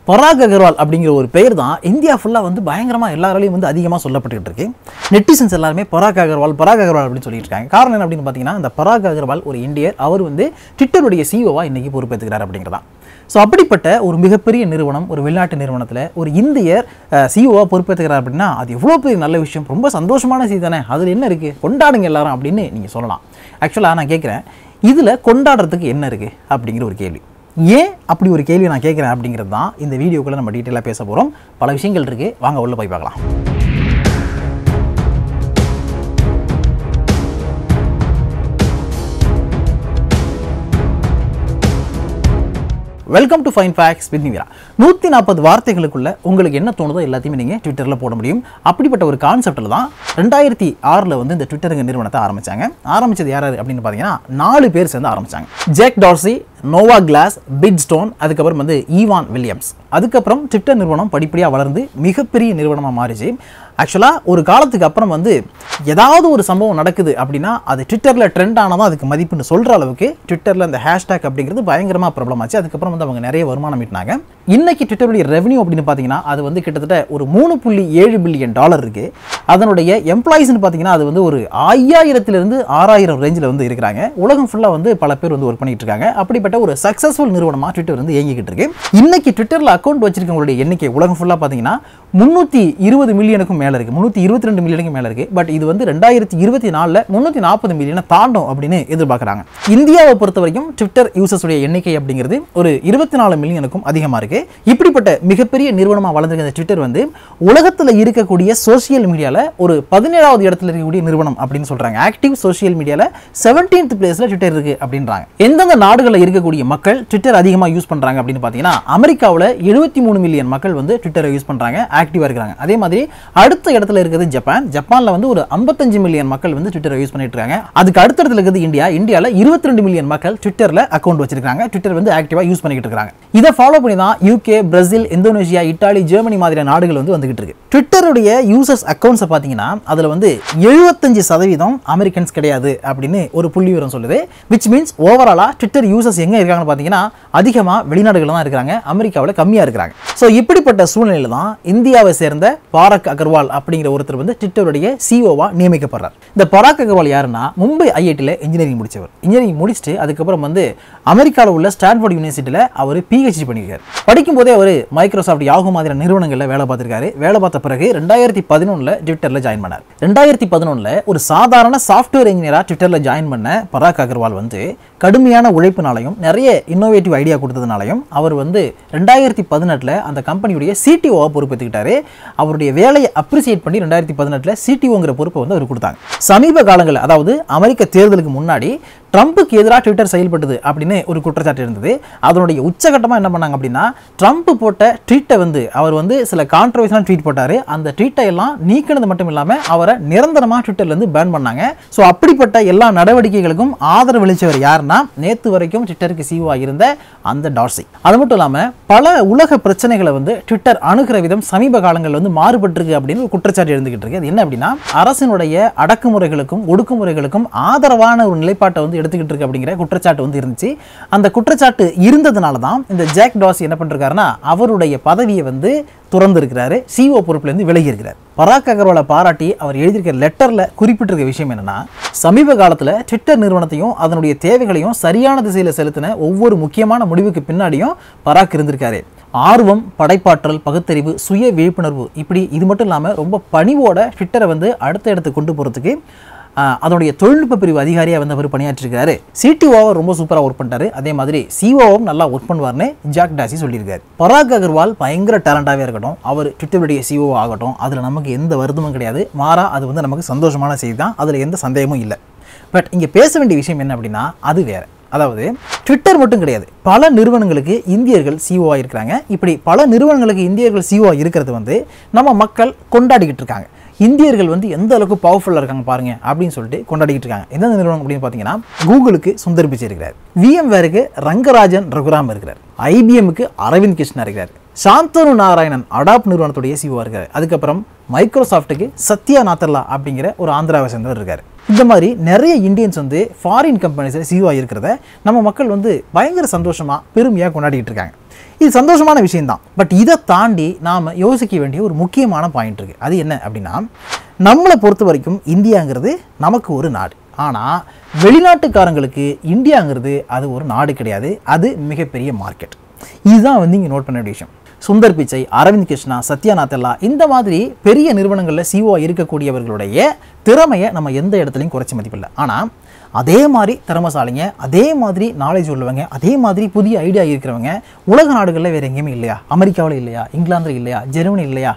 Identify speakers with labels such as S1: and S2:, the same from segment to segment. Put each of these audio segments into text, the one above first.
S1: பராக் அகர்வால் அப்படிங்கிற ஒரு பெயர் தான் இந்தியா ஃபுல்லாக வந்து பயங்கரமாக எல்லாராலையும் வந்து அதிகமாக சொல்லப்பட்டுக்கிட்டு இருக்கு நெட்டிசன்ஸ் எல்லாருமே பராக் அகர்வால் பராக் அகர்வால் அப்படின்னு சொல்லிட்டு இருக்காங்க காரணம் என்ன அப்படின்னு பார்த்தீங்கன்னா இந்த பராக் அகர்வால் ஒரு இந்தியர் அவர் வந்து ட்விட்டருடைய சிஓவாக இன்னைக்கு பொறுப்பேற்றுக்கிறார் அப்படிங்கிறதான் ஸோ அப்படிப்பட்ட ஒரு மிகப்பெரிய நிறுவனம் ஒரு வெளிநாட்டு நிறுவனத்தில் ஒரு இந்தியர் சிஓவாக பொறுப்பேற்றுக்கிறார் அப்படின்னா அது எவ்வளோ பெரிய நல்ல விஷயம் ரொம்ப சந்தோஷமான செய்தி தானே அதில் என்ன இருக்குது கொண்டாடுங்க எல்லாரும் அப்படின்னு நீங்கள் சொல்லலாம் ஆக்சுவலாக நான் கேட்குறேன் இதில் கொண்டாடுறதுக்கு என்ன இருக்குது அப்படிங்கிற ஒரு கேள்வி ஏன் அப்படி ஒரு கேள்வி நான் கேட்குறேன் அப்படிங்கிறது தான் இந்த வீடியோக்குள்ளே நம்ம டீட்டெயிலாக பேச போகிறோம் பல விஷயங்கள் இருக்குது வாங்க உள்ளே போய் பார்க்கலாம் welcome to fine facts with Nivira நூற்றி நாற்பது வார்த்தைகளுக்குள்ள உங்களுக்கு என்ன தோணுதோ எல்லாத்தையுமே நீங்கள் ட்விட்டரில் போட முடியும் அப்படிப்பட்ட ஒரு கான்செப்டில் தான் ரெண்டாயிரத்தி ஆறில் வந்து இந்த ட்விட்டருங்க நிறுவனத்தை ஆரம்பிச்சாங்க ஆரம்பிச்சது யார் அப்படின்னு பார்த்தீங்கன்னா நாலு பேர் சேர்ந்து ஆரம்பிச்சாங்க Jack Dorsey Noah Glass Biz Stone அதுக்கப்புறம் வந்து ஈவான் வில்லியம்ஸ் அதுக்கப்புறம் ட்விட்டர் நிறுவனம் படிப்படியாக வளர்ந்து மிகப்பெரிய நிறுவனமாக மாறிச்சு ஆக்சுவலாக ஒரு காலத்துக்கு அப்புறம் வந்து ஏதாவது ஒரு சம்பவம் நடக்குது அப்படின்னா அது ட்விட்டரில் ட்ரெண்ட் ஆனதான் அதுக்கு மதிப்புன்னு சொல்கிற அளவுக்கு ட்விட்டரில் அந்த ஹேஷ்டேக் அப்படிங்கிறது பயங்கரமாக பிரபலமாச்சு அதுக்கப்புறம் வந்து அவங்க நிறைய வருமானம் ஈட்டினாங்க இன்னைக்கு ட்விட்டருடைய ரெவன்யூ அப்படின்னு பார்த்தீங்கன்னா அது வந்து கிட்டத்தட்ட ஒரு மூணு புள்ளி ஏழு பில்லியன் டாலர் இருக்குது அதனுடைய எம்ப்ளாயிஸ்னு பார்த்தீங்கன்னா அது வந்து ஒரு ஐயாயிரத்திலிருந்து ஆறாயிரம் ரேஞ்சில் வந்து இருக்கிறாங்க உலகம் ஃபுல்லாக வந்து பல பேர் வந்து ஒர்க் பண்ணிட்டு இருக்காங்க அப்படிப்பட்ட ஒரு சக்ஸஸ்ஃபுல் நிறுவனமாக ட்விட்டர் வந்து இயங்கிக்கிட்டு இருக்கு இன்னைக்கு ட்விட்டரில் அக்கௌண்ட் வச்சிருக்கவங்களுடைய எண்ணிக்கை உலகம் ஃபுல்லாக பார்த்தீங்கன்னா முந்நூற்றி இருபது மில்லியனுக்கும் மேலே இருக்குது முந்நூற்றி இருபத்தி ரெண்டு மில்லியனுக்கு மேலே இருக்குது பட் இது வந்து ரெண்டாயிரத்தி இருபத்தி நாலில் முந்நூற்றி நாற்பது மில்லியனை தாண்டும் அப்படின்னு எதிர்பார்க்குறாங்க இந்தியாவை பொறுத்த வரைக்கும் ட்விட்டர் யூசர்ஸுடைய எண்ணிக்கை அப்படிங்கிறது ஒரு இருபத்தி நாலு மில்லியனுக்கும் அதிகமாக இருக்குது இப்படிப்பட்ட மிகப்பெரிய நிறுவனமாக வளர்ந்துருக்க இந்த ட்விட்டர் வந்து உலகத்தில் இருக்கக்கூடிய சோஷியல் மீடியாவில் ஒரு பதினேழாவது இடத்துல இருக்கக்கூடிய நிறுவனம் அப்படின்னு சொல்கிறாங்க ஆக்டிவ் சோஷியல் மீடியாவில் செவன்டீன்த் பிளேஸில் ட்விட்டர் இருக்குது அப்படின்றாங்க எந்தெந்த நாடுகளில் இருக்கக்கூடிய மக்கள் ட்விட்டர் அதிகமாக யூஸ் பண்ணுறாங்க அப்படின்னு பார்த்தீங்கன்னா அமெரிக்காவில் எழுபத்தி மூணு மில்லியன் மக்கள் வந்து ட்விட்டரை யூஸ் பண்ணுறாங்க ஆக்டிவாக இருக்கிறாங்க அதே மாதிரி அடுத்த இடத்துல இருக்கிறது ஜப்பான் ஜப்பானில் வந்து ஒரு ஐம்பத்தஞ்சு மில்லியன் மக்கள் வந்து ட்விட்டரை யூஸ் பண்ணிட்டு இருக்காங்க அதுக்கு அடுத்த இடத்துல இருக்கிறது இந்தியா இந்தியாவில் இருபத்தி ரெண்டு மில்லியன் மக்கள் ட்விட்டரில் அக்கௌண்ட் வச்சிருக்காங்க ட்விட்டர் வந்து ஆக்டிவாக யூஸ் பண்ணிக்கிட்டு இருக்காங்க இதை ஃபாலோ பண்ணி தான் UK Brazil Indonesia Italy Germany மாதிரியான நாடுகள் வந்து வந்துகிட்டு இருக்கு ட்விட்டருடைய யூசர்ஸ் அக்கௌண்ட்ஸை பார்த்தீங்கன்னா அதில் வந்து எழுபத்தஞ்சு சதவீதம் அமெரிக்கன்ஸ் கிடையாது அப்படின்னு ஒரு புள்ளி விவரம் சொல்லுது விச் மீன்ஸ் ஓவராலாக ட்விட்டர் யூசர்ஸ் எங்கே இருக்காங்கன்னு பார்த்தீங்கன்னா அதிகமாக வெளிநாடுகளில் தான் இருக்கிறாங்க அமெரிக்காவில் கம்மியாக இருக்கிறாங்க ஸோ இப்படிப்பட்ட சூழ்நிலையில் தான் இந்தியாவை சேர்ந்த பாரக் அகர்வால் அப்படிங்கிற ஒருத்தர் வந்து ட்விட்டருடைய சிஓவா நியமிக்கப்படுறார் இந்த பராக் அகர்வால் யாருன்னா மும்பை ஐஐடியில் இன்ஜினியரிங் முடிச்சவர் இன்ஜினியரிங் முடிச்சுட்டு அதுக்கப்புறம் வந்து அமெரிக்காவில் உள்ள ஸ்டான்ஃபோர்ட் யூனிவர்சிட்டியில் அவர் பிஹெச்டி பண்ணியிருக்காரு படிக்கும் போதே அவர் மைக்ரோசாஃப்ட் யாகு மாதிரியான நிறுவனங்களில் வேலை பார்த்திருக்காரு வேலை பார்த்த பிறகு ரெண்டாயிரத்தி பதினொன்றில் ட்விட்டரில் ஜாயின் பண்ணார் ரெண்டாயிரத்தி பதினொன்றில் ஒரு சாதாரண சாஃப்ட்வேர் இன்ஜினியராக ட்விட்டரில் ஜாயின் பண்ண பராக் அகர்வால் வந்து கடுமையான உழைப்பினாலையும் நிறைய இன்னோவேட்டிவ் ஐடியா கொடுத்ததுனாலையும் அவர் வந்து ரெண்டாயிரத்தி பதினெட்டில் அந்த கம்பெனியுடைய சிடிஓவை பொறுப்பேற்றுக்கிட்டாரு அவருடைய வேலையை அப்ரிசியேட் பண்ணி ரெண்டாயிரத்தி பதினெட்டில் சிடிஓங்கிற பொறுப்பை வந்து அவர் கொடுத்தாங்க சமீப காலங்களில் அதாவது அமெரிக்க தேர்தலுக்கு முன்னாடி ட்ரம்ப்புக்கு எதிராக ட்விட்டர் செயல்பட்டது அப்படின்னு ஒரு குற்றச்சாட்டு இருந்தது அதனுடைய உச்சகட்டமாக என்ன பண்ணாங்க அப்படின்னா ட்ரம்ப் போட்ட ட்வீட்டை வந்து அவர் வந்து சில கான்ட்ரவர்சியலான ட்வீட் போட்டார் அந்த ட்வீட்டை எல்லாம் நீக்கினது மட்டும் இல்லாமல் அவரை நிரந்தரமாக ட்விட்டர்லேருந்து பேன் பண்ணாங்க ஸோ அப்படிப்பட்ட எல்லா நடவடிக்கைகளுக்கும் ஆதரவு அளித்தவர் யாருன்னா நேற்று வரைக்கும் ட்விட்டருக்கு சிஓ இருந்த அந்த டார்சி அது மட்டும் இல்லாமல் பல உலக பிரச்சனைகளை வந்து ட்விட்டர் அணுகிற விதம் சமீப காலங்களில் வந்து மாறுபட்டிருக்கு அப்படின்னு ஒரு குற்றச்சாட்டு இருந்துகிட்டு இருக்கு அது என்ன அப்படின்னா அரசினுடைய அடக்குமுறைகளுக்கும் ஒடுக்குமுறைகளுக்கும் ஆதரவான ஒரு நிலைப்பாட்டை வந்து எடுத்துக்கிட்டு இருக்கு அப்படிங்கிற குற்றச்சாட்டு வந்து இருந்துச்சு அந்த குற்றச்சாட்டு இருந்ததுனால தான் இந்த ஜாக் டாஸ் என்ன பண்ணிருக்காருன்னா அவருடைய பதவியை வந்து துறந்திருக்கிறாரு சிஓ பொறுப்புலேருந்து விலகி இருக்கிறார் பராக் அகர்வாலை பாராட்டி அவர் எழுதியிருக்கிற லெட்டரில் குறிப்பிட்டிருக்க விஷயம் என்னன்னா சமீப காலத்தில் ட்விட்டர் நிறுவனத்தையும் அதனுடைய தேவைகளையும் சரியான திசையில் செலுத்தின ஒவ்வொரு முக்கியமான முடிவுக்கு பின்னாடியும் பராக் இருந்திருக்காரு ஆர்வம் படைப்பாற்றல் பகுத்தறிவு சுய விழிப்புணர்வு இப்படி இது மட்டும் இல்லாமல் ரொம்ப பணிவோட ட்விட்டரை வந்து அடுத்த இடத்துக்கு கொண்டு போகிறதுக்கு ஆஹ் அதனுடைய தொழில்நுட்ப பிரிவு அதிகாரியாக வந்து அவர் பணியாற்றிருக்காரு சிடிஓவை ரொம்ப சூப்பராக ஒர்க் பண்ணிட்டாரு அதே மாதிரி சிஓவும் நல்லா ஒர்க் பண்ணுவார்னு ஜாக் டாசி சொல்லியிருக்காரு பராக் அகர்வால் பயங்கர டேலண்டாகவே இருக்கட்டும் அவர் ட்விட்டருடைய சிஓ ஆகட்டும் அதில் நமக்கு எந்த வருத்தமும் கிடையாது மாறா அது வந்து நமக்கு சந்தோஷமான செய்தி தான் அதில் எந்த சந்தேகமும் இல்லை பட் இங்கே பேச வேண்டிய விஷயம் என்ன அப்படின்னா அது வேற அதாவது ட்விட்டர் மட்டும் கிடையாது பல நிறுவனங்களுக்கு இந்தியர்கள் சிஓ இருக்கிறாங்க இப்படி பல நிறுவனங்களுக்கு இந்தியர்கள் சிஓ இருக்கிறது வந்து நம்ம மக்கள் கொண்டாடிக்கிட்டு இருக்காங்க இந்தியர்கள் வந்து எந்த அளவுக்கு பவர்ஃபுல்லாக இருக்காங்க பாருங்க அப்படின்னு சொல்லிட்டு கொண்டாடிக்கிட்டு இருக்காங்க எந்தெந்த நிறுவனம் அப்படின்னு பார்த்தீங்கன்னா கூகுளுக்கு சுந்தர் பிச்சை இருக்கிறார் விஎம்வேருக்கு ரங்கராஜன் ரகுராம் இருக்கிறார் ஐபிஎம்க்கு அரவிந்த் கிருஷ்ணா இருக்கிறார் சாந்தனு நாராயணன் அடாப் நிறுவனத்துடைய சிஓ இருக்கார் அதுக்கப்புறம் மைக்ரோசாஃப்ட்டுக்கு சத்யா நாத்தர்லா அப்படிங்கிற ஒரு ஆந்திராவை சேர்ந்தவர் இருக்கார் இந்த மாதிரி நிறைய இந்தியன்ஸ் வந்து ஃபாரின் கம்பெனிஸில் சிஓ இருக்கிறத நம்ம மக்கள் வந்து பயங்கர சந்தோஷமாக பெருமையாக கொண்டாடிக்கிட்டு இருக்காங்க இது சந்தோஷமான விஷயம்தான் பட் இதை தாண்டி நாம் யோசிக்க வேண்டிய ஒரு முக்கியமான பாயிண்ட் இருக்குது அது என்ன அப்படின்னா நம்மளை பொறுத்த வரைக்கும் இந்தியாங்கிறது நமக்கு ஒரு நாடு ஆனால் வெளிநாட்டுக்காரங்களுக்கு இந்தியாங்கிறது அது ஒரு நாடு கிடையாது அது மிகப்பெரிய மார்க்கெட் இதுதான் வந்து இங்கே நோட் பண்ண வேண்டிய விஷயம் சுந்தர் பிச்சை அரவிந்த் கிருஷ்ணா சத்யா நாத்தல்லா இந்த மாதிரி பெரிய நிறுவனங்களில் சிஓ இருக்கக்கூடியவர்களுடைய திறமையை நம்ம எந்த இடத்துலையும் குறைச்சி மதிப்பில்லை ஆனால் அதே மாதிரி திறமசாலிங்க அதே மாதிரி நாலேஜ் உள்ளவங்க அதே மாதிரி புதிய ஐடியா இருக்கிறவங்க உலக நாடுகளில் வேறு எங்கேயுமே இல்லையா அமெரிக்காவில் இல்லையா இங்கிலாந்தில் இல்லையா ஜெர்மனி இல்லையா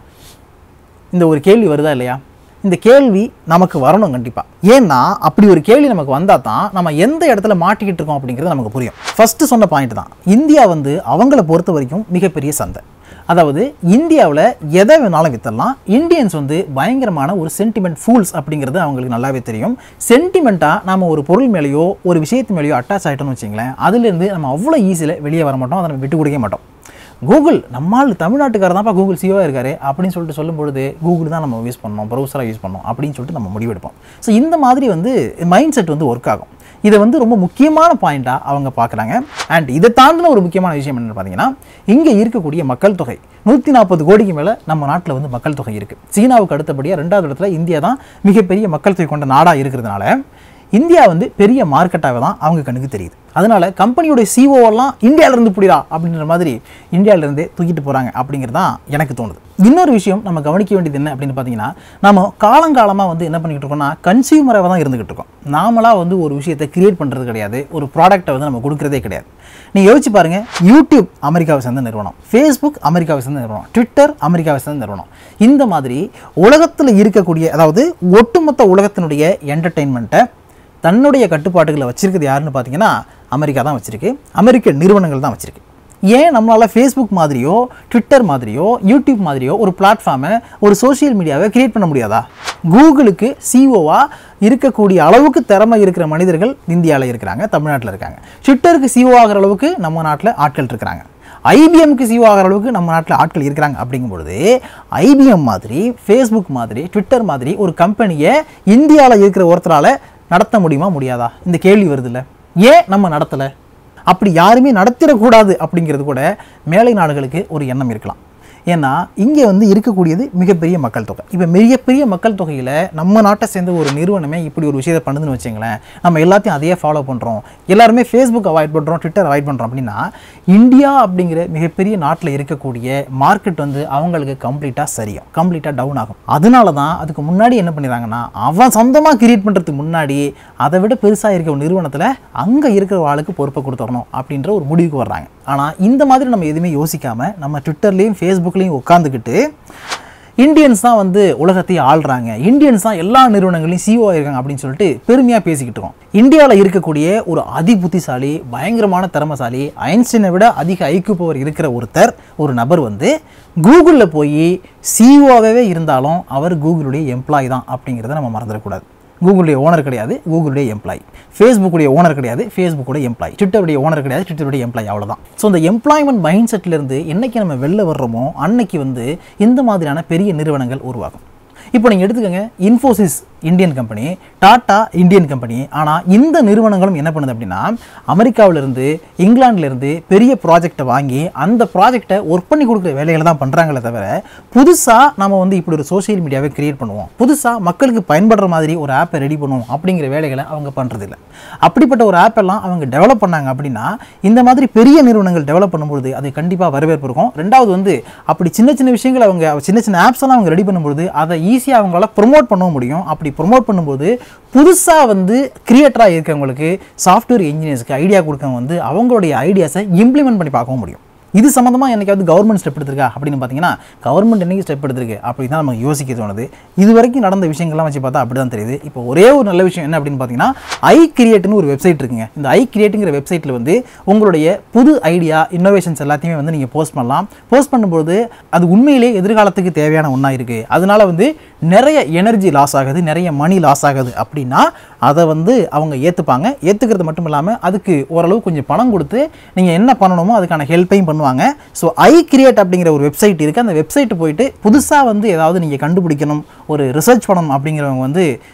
S1: இந்த ஒரு கேள்வி வருதா இல்லையா இந்த கேள்வி நமக்கு வரணும் கண்டிப்பாக ஏன்னா அப்படி ஒரு கேள்வி நமக்கு வந்தால் தான் நம்ம எந்த இடத்துல மாட்டிக்கிட்டு இருக்கோம் அப்படிங்கிறது நமக்கு புரியும் ஃபஸ்ட்டு சொன்ன பாயிண்ட் தான் இந்தியா வந்து அவங்கள பொறுத்த வரைக்கும் மிகப்பெரிய சந்தை அதாவது இந்தியாவில் எதை வேணாலும் வித்தரலாம் இந்தியன்ஸ் வந்து பயங்கரமான ஒரு சென்டிமெண்ட் ஃபூல்ஸ் அப்படிங்கிறது அவங்களுக்கு நல்லாவே தெரியும் சென்டிமெண்ட்டாக நம்ம ஒரு பொருள் மேலேயோ ஒரு விஷயத்து மேலேயோ அட்டாச் ஆகிட்டோம்னு வச்சிங்களேன் அதுலேருந்து நம்ம அவ்வளோ ஈஸியில் வெளியே வர மாட்டோம் அதை நம்ம விட்டு கொடுக்க மாட்டோம் கூகுள் நம்மால் தமிழ்நாட்டுக்காரர் தான்ப்பா கூகுள் சிஓ இருக்காரு அப்படின்னு சொல்லிட்டு சொல்லும் பொழுது கூகுள் தான் நம்ம யூஸ் பண்ணோம் ப்ரௌசராக யூஸ் பண்ணோம் அப்படின்னு சொல்லிட்டு நம்ம முடிவெடுப்போம் ஸோ இந்த மாதிரி வந்து மைண்ட் செட் வந்து ஒர்க் ஆகும் இதை வந்து ரொம்ப முக்கியமான பாயிண்ட்டாக அவங்க பார்க்குறாங்க அண்ட் இதை தாண்டின ஒரு முக்கியமான விஷயம் என்னென்னு பார்த்தீங்கன்னா இங்கே இருக்கக்கூடிய மக்கள் தொகை நூற்றி நாற்பது கோடிக்கு மேலே நம்ம நாட்டில் வந்து மக்கள் தொகை இருக்குது சீனாவுக்கு அடுத்தபடியாக ரெண்டாவது இடத்துல இந்தியா தான் மிகப்பெரிய மக்கள் தொகை கொண்ட நாடாக இருக்கிறதுனால இந்தியா வந்து பெரிய மார்க்கெட்டாக தான் அவங்க கண்ணுக்கு தெரியுது அதனால கம்பெனியோட சிஓலாம் இந்தியாவிலேருந்து புடிடா அப்படின்ற மாதிரி இந்தியாவிலேருந்தே தூக்கிட்டு போகிறாங்க அப்படிங்கிறது தான் எனக்கு தோணுது இன்னொரு விஷயம் நம்ம கவனிக்க வேண்டியது என்ன அப்படின்னு பார்த்தீங்கன்னா நம்ம காலங்காலமாக வந்து என்ன பண்ணிக்கிட்டு இருக்கோம்னா கன்சியூமராக தான் இருந்துகிட்டு இருக்கோம் நாமளாக வந்து ஒரு விஷயத்தை கிரியேட் பண்ணுறது கிடையாது ஒரு ப்ராடக்ட்டை வந்து நம்ம கொடுக்குறதே கிடையாது நீங்கள் யோசிச்சு பாருங்க யூடியூப் அமெரிக்காவை சேர்ந்த நிறுவனம் ஃபேஸ்புக் அமெரிக்காவை சேர்ந்த நிறுவனம் ட்விட்டர் அமெரிக்காவை சேர்ந்த நிறுவனம் இந்த மாதிரி உலகத்தில் இருக்கக்கூடிய அதாவது ஒட்டுமொத்த உலகத்தினுடைய என்டர்டெயின்மெண்ட்டை தன்னுடைய கட்டுப்பாட்டுகளை வச்சிருக்கிறது யாருன்னு பார்த்தீங்கன்னா அமெரிக்கா தான் வச்சிருக்கு அமெரிக்க நிறுவனங்கள் தான் வச்சிருக்கு ஏன் நம்மளால் ஃபேஸ்புக் மாதிரியோ ட்விட்டர் மாதிரியோ யூடியூப் மாதிரியோ ஒரு பிளாட்ஃபார்மை ஒரு சோஷியல் மீடியாவை கிரியேட் பண்ண முடியாதா கூகுளுக்கு சிஓவாக இருக்கக்கூடிய அளவுக்கு திறமை இருக்கிற மனிதர்கள் இந்தியாவில் இருக்கிறாங்க தமிழ்நாட்டில் இருக்காங்க ட்விட்டருக்கு சிஓ ஆகிற அளவுக்கு நம்ம நாட்டில் ஆட்கள் இருக்கிறாங்க ஐபிஎம்க்கு சிஓ ஆகிற அளவுக்கு நம்ம நாட்டில் ஆட்கள் இருக்கிறாங்க அப்படிங்கும்பொழுது ஐபிஎம் மாதிரி ஃபேஸ்புக் மாதிரி ட்விட்டர் மாதிரி ஒரு கம்பெனியை இந்தியாவில் இருக்கிற ஒருத்தரால் நடத்த முடியுமா முடியாதா இந்த கேள்வி வருதுல்ல ஏன் நம்ம நடத்தலை அப்படி யாருமே நடத்திடக்கூடாது அப்படிங்கிறது கூட மேலை நாடுகளுக்கு ஒரு எண்ணம் இருக்கலாம் ஏன்னா இங்கே வந்து இருக்கக்கூடியது மிகப்பெரிய மக்கள் தொகை இப்போ மிகப்பெரிய மக்கள் தொகையில் நம்ம நாட்டை சேர்ந்த ஒரு நிறுவனமே இப்படி ஒரு விஷயத்தை பண்ணுதுன்னு வச்சுங்களேன் நம்ம எல்லாத்தையும் அதையே ஃபாலோ பண்ணுறோம் எல்லாருமே ஃபேஸ்புக் அவாய்ட் பண்ணுறோம் ட்விட்டர் அவாய்ட் பண்ணுறோம் அப்படின்னா இந்தியா அப்படிங்கிற மிகப்பெரிய நாட்டில் இருக்கக்கூடிய மார்க்கெட் வந்து அவங்களுக்கு கம்ப்ளீட்டாக சரியும் கம்ப்ளீட்டாக டவுன் ஆகும் அதனால தான் அதுக்கு முன்னாடி என்ன பண்ணிடுறாங்கன்னா அவன் சொந்தமாக கிரியேட் பண்ணுறதுக்கு முன்னாடி அதை விட பெருசாக இருக்க ஒரு நிறுவனத்தில் அங்கே இருக்கிற ஆளுக்கு பொறுப்பை கொடுத்துடணும் அப்படின்ற ஒரு முடிவுக்கு வர்றாங்க ஆனால் இந்த மாதிரி நம்ம எதுவுமே யோசிக்காமல் நம்ம ட்விட்டர்லேயும் ஃபேஸ்புக்லேயும் உட்காந்துக்கிட்டு இந்தியன்ஸ் தான் வந்து உலகத்தை ஆள்றாங்க இந்தியன்ஸ் தான் எல்லா நிறுவனங்களையும் சிஓ இருக்காங்க அப்படின்னு சொல்லிட்டு பெருமையாக பேசிக்கிட்டு இருக்கோம் இந்தியாவில் இருக்கக்கூடிய ஒரு அதி புத்திசாலி பயங்கரமான திறமசாலி ஐன்ஸ்டைனை விட அதிக ஐக்கு பவர் இருக்கிற ஒருத்தர் ஒரு நபர் வந்து கூகுளில் போய் சிஓவாகவே இருந்தாலும் அவர் கூகுளுடைய எம்ப்ளாய் தான் அப்படிங்கிறத நம்ம மறந்துடக்கூடாது கூகுளுடைய ஓனர் கிடையாது கூகுளுடைய எம்ப்ளாய் ஃபேஸ்புக்குடைய ஓனர் கிடையாது ஃபேஸ்புக்குடைய எம்ப்ளாய் ட்விட்டருடைய ஓனர் கிடையாது ட்விட்டருடைய எம்ப்ளாய் அவ்வளோதான் ஸோ இந்த எம்ப்ளாய்மெண்ட் மைண்ட் செட்லேருந்து என்னைக்கு நம்ம வெளில வர்றோமோ அன்னைக்கு வந்து இந்த மாதிரியான பெரிய நிறுவனங்கள் உருவாகும் இப்போ நீங்கள் எடுத்துக்கோங்க Infosys Indian company Tata Indian company ஆனால் இந்த நிறுவனங்களும் என்ன பண்ணுது அப்படின்னா அமெரிக்காவிலிருந்து இங்கிலாந்துலேருந்து பெரிய ப்ராஜெக்டை வாங்கி அந்த ப்ராஜெக்டை ஒர்க் பண்ணி கொடுக்குற வேலைகளை தான் பண்ணுறாங்களே தவிர புதுசாக நம்ம வந்து இப்படி ஒரு சோஷியல் மீடியாவை கிரியேட் பண்ணுவோம் புதுசாக மக்களுக்கு பயன்படுற மாதிரி ஒரு ஆப்பை ரெடி பண்ணுவோம் அப்படிங்கிற வேலைகளை அவங்க பண்ணுறதில்ல அப்படிப்பட்ட ஒரு ஆப் எல்லாம் அவங்க டெவலப் பண்ணாங்க அப்படின்னா இந்த மாதிரி பெரிய நிறுவனங்கள் டெவலப் பண்ணும்போது அது கண்டிப்பாக வரவேற்பு இருக்கும் ரெண்டாவது வந்து அப்படி சின்ன சின்ன விஷயங்கள் அவங்க சின்ன சின்ன ஆப்ஸ் எல்லாம் அவங்க ரெடி பண்ணும்போது அதை ஈஸியாக அவங்களால ப்ரொமோட் பண்ண முடியும் அப்படி ப்ரொமோட் பண்ணும்போது புதுசாக வந்து கிரியேட்டராக இருக்கவங்களுக்கு சாஃப்ட்வேர் இன்ஜினியர்ஸ்க்கு ஐடியா கொடுக்கவங்க வந்து அவங்களுடைய ஐடியாஸை இம்ப்ளிமெண்ட் பண்ணி பார்க்கவும் முடியும் இது சம்மந்தமாக என்னைக்காவது கவர்மெண்ட் ஸ்டெப் எடுத்திருக்கா அப்படின்னு பார்த்தீங்கன்னா கவர்மெண்ட் என்னைக்கு ஸ்டெப் எடுத்திருக்கு அப்படி தான் நமக்கு யோசிக்க தோணுது இது வரைக்கும் நடந்த விஷயங்கள்லாம் வச்சு பார்த்தா அப்படி தான் தெரியுது இப்போ ஒரே ஒரு நல்ல விஷயம் என்ன அப்படின்னு பார்த்தீங்கன்னா ஐ கிரியேட்னு ஒரு வெப்சைட் இருக்குங்க இந்த ஐ கிரியேட்டுங்கிற வெப்சைட்டில் வந்து உங்களுடைய புது ஐடியா இன்னோவேஷன்ஸ் எல்லாத்தையுமே வந்து நீங்கள் போஸ்ட் பண்ணலாம் போஸ்ட் பண்ணும்போது அது உண்மையிலே எதிர்காலத்துக்கு தேவையான ஒன்றா இருக்குது அதனால வந்து நிறைய எனர்ஜி லாஸ் ஆகுது நிறைய மணி லாஸ் ஆகுது அப்படின்னா அதை வந்து அவங்க ஏற்றுப்பாங்க ஏற்றுக்கிறது மட்டும் இல்லாமல் அதுக்கு ஓரளவு கொஞ்சம் பணம் கொடுத்து நீங்கள் என்ன பண்ணணுமோ அதுக்கான ஹெல்ப்பையும் பண்ணுவாங்க ஸோ ஐ கிரியேட் அப்படிங்கிற ஒரு வெப்சைட் இருக்குது அந்த வெப்சைட்டு போயிட்டு புதுசாக வந்து ஏதாவது நீங்கள் கண்டுபிடிக்கணும் ஒரு ரிசர்ச் பண்ணணும் அப்படிங்கிறவங்க வந்து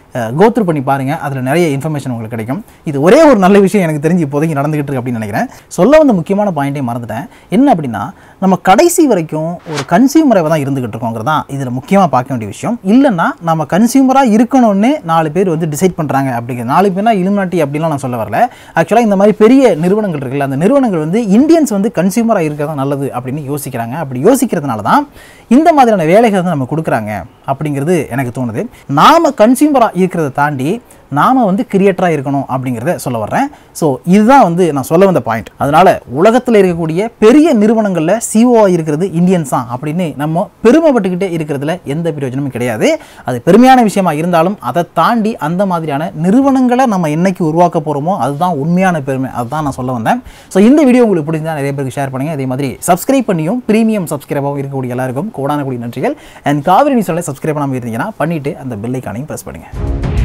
S1: கோத்ரூ பண்ணி பாருங்கள் அதில் நிறைய இன்ஃபர்மேஷன் உங்களுக்கு கிடைக்கும் இது ஒரே ஒரு நல்ல விஷயம் எனக்கு தெரிஞ்சு இப்போதைக்கு நடந்துகிட்டு இருக்கு அப்படின்னு நினைக்கிறேன் சொல்ல வந்த முக்கியமான பாயிண்டே மறந்துட்டேன் என்ன அப்படின்னா நம்ம கடைசி வரைக்கும் ஒரு கன்சியூமரை தான் இருந்துகிட்டு இருக்கோங்கிறது தான் இதில் முக்கியமாக பார்க்க வேண்டிய விஷயம் இல்லைன்னா நம்ம கன்சியூமராக இருக்கணும்னு நாலு பேர் வந்து டிசைட் பண்ணுறாங்க அப்படிங்கிற நாலு பேர்னா இலுமினாட்டி அப்படிலாம் நான் சொல்ல வரல ஆக்சுவலாக இந்த மாதிரி பெரிய நிறுவனங்கள் இருக்குல்ல அந்த நிறுவனங்கள் வந்து இந்தியன்ஸ் வந்து கன்சியூமராக இருக்கிறது நல்லது அப்படின்னு யோசிக்கிறாங்க அப்படி யோசிக்கிறதுனால தான் இந்த மாதிரியான வேலைகள் வந்து நம்ம கொடுக்குறாங்க அப்படிங்கிறது எனக்கு தோணுது நாம் கன்சியூமராக இருக்கிறத தாண்டி நாம் வந்து கிரியேட்டராக இருக்கணும் அப்படிங்கிறத சொல்ல வர்றேன் ஸோ இதுதான் வந்து நான் சொல்ல வந்த பாயிண்ட் அதனால் உலகத்தில் இருக்கக்கூடிய பெரிய நிறுவனங்களில் சிஓ இருக்கிறது இந்தியன்ஸ் தான் அப்படின்னு நம்ம பெருமைப்பட்டுக்கிட்டே இருக்கிறதுல எந்த பிரயோஜனமும் கிடையாது அது பெருமையான விஷயமா இருந்தாலும் அதை தாண்டி அந்த மாதிரியான நிறுவனங்களை நம்ம என்னைக்கு உருவாக்க போகிறோமோ அதுதான் உண்மையான பெருமை அதுதான் நான் சொல்ல வந்தேன் ஸோ இந்த வீடியோ உங்களுக்கு பிடிச்சா நிறைய பேருக்கு ஷேர் பண்ணுங்கள் அதே மாதிரி சப்ஸ்கிரைப் பண்ணியும் ப்ரீமியம் சப்ஸ்கிரைபாகவும் இருக்கக்கூடிய எல்லாருக்கும் கோடான கூடிய நன்றிகள் அண்ட் காவிரி நியூஸ் சப்ஸ்கிரைப் பண்ணாமல் இருந்தீங்கன்னா பண்ணிவிட்டு அந்த பெல்லைக்கானையும் ப்ரெஸ் பண்ணுங்கள்